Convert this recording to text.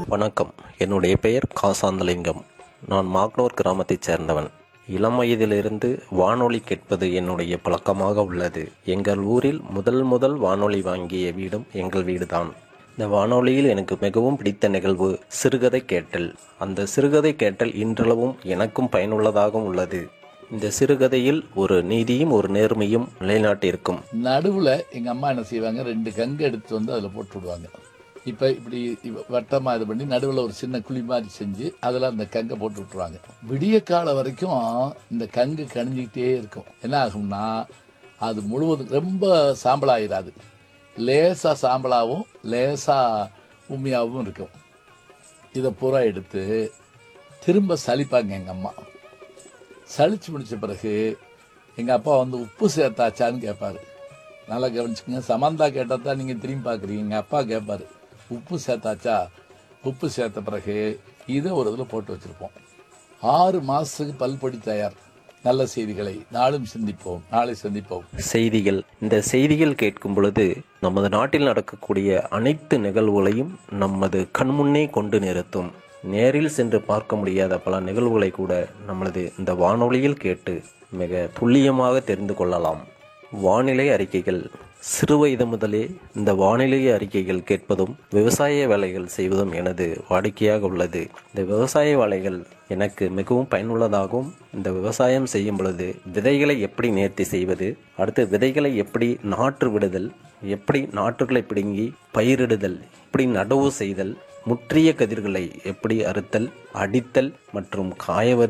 வணக்கம் என்னுடைய பெயர் காசாந்தலிங்கம் நான் மாக்னூர் கிராமத்தைச் சேர்ந்தவன் இளம் வயதிலிருந்து வானொலி கேட்பது என்னுடைய பழக்கமாக உள்ளது எங்கள் ஊரில் முதல் முதல் வானொலி வாங்கிய வீடும் எங்கள் வீடுதான் இந்த வானொலியில் எனக்கு மிகவும் பிடித்த நிகழ்வு சிறுகதை கேட்டல் அந்த சிறுகதை கேட்டல் இன்றளவும் எனக்கும் பயனுள்ளதாகவும் உள்ளது இந்த சிறுகதையில் ஒரு நீதியும் ஒரு நேர்மையும் நிலைநாட்டியிருக்கும் நடுவில் எங்கள் அம்மா என்ன செய்வாங்க ரெண்டு கங்கு எடுத்து வந்து அதில் போட்டு விடுவாங்க இப்போ இப்படி வட்டமாக இது பண்ணி நடுவில் ஒரு சின்ன குழி மாதிரி செஞ்சு அதில் அந்த கங்கை போட்டு விட்டுருவாங்க விடிய காலம் வரைக்கும் இந்த கங்கு கணிஞ்சிக்கிட்டே இருக்கும் என்ன ஆகும்னா அது முழுவதும் ரொம்ப சாம்பலாயிராது லேசாக சாம்பலாகவும் லேசாக உண்மையாகவும் இருக்கும் இதை பூரா எடுத்து திரும்ப சலிப்பாங்க எங்கள் அம்மா சலிச்சு முடிச்ச பிறகு எங்கள் அப்பா வந்து உப்பு சேர்த்தாச்சான்னு கேட்பாரு நல்லா கவனிச்சுக்கங்க சமந்தா கேட்டால் தான் நீங்கள் திரும்பி பார்க்குறீங்க எங்கள் அப்பா கேட்பாரு உப்பு சேர்த்தாச்சா உப்பு சேர்த்த பிறகு இதை ஒரு இதில் போட்டு வச்சுருப்போம் ஆறு மாதத்துக்கு பல்பொடி தயார் நல்ல செய்திகளை நாளும் சிந்திப்போம் நாளை சந்திப்போம் செய்திகள் இந்த செய்திகள் கேட்கும் பொழுது நமது நாட்டில் நடக்கக்கூடிய அனைத்து நிகழ்வுகளையும் நமது கண்முன்னே கொண்டு நிறுத்தும் நேரில் சென்று பார்க்க முடியாத பல நிகழ்வுகளை கூட நம்மளது இந்த வானொலியில் கேட்டு மிக துல்லியமாக தெரிந்து கொள்ளலாம் வானிலை அறிக்கைகள் சிறுவயது முதலே இந்த வானிலை அறிக்கைகள் கேட்பதும் விவசாய வேலைகள் செய்வதும் எனது வாடிக்கையாக உள்ளது இந்த விவசாய வேலைகள் எனக்கு மிகவும் பயனுள்ளதாகவும் இந்த விவசாயம் செய்யும் பொழுது விதைகளை எப்படி நேர்த்தி செய்வது அடுத்து விதைகளை எப்படி நாற்று விடுதல் எப்படி நாற்றுகளை பிடுங்கி பயிரிடுதல் எப்படி நடவு செய்தல் முற்றிய கதிர்களை எப்படி அறுத்தல் அடித்தல் மற்றும் காய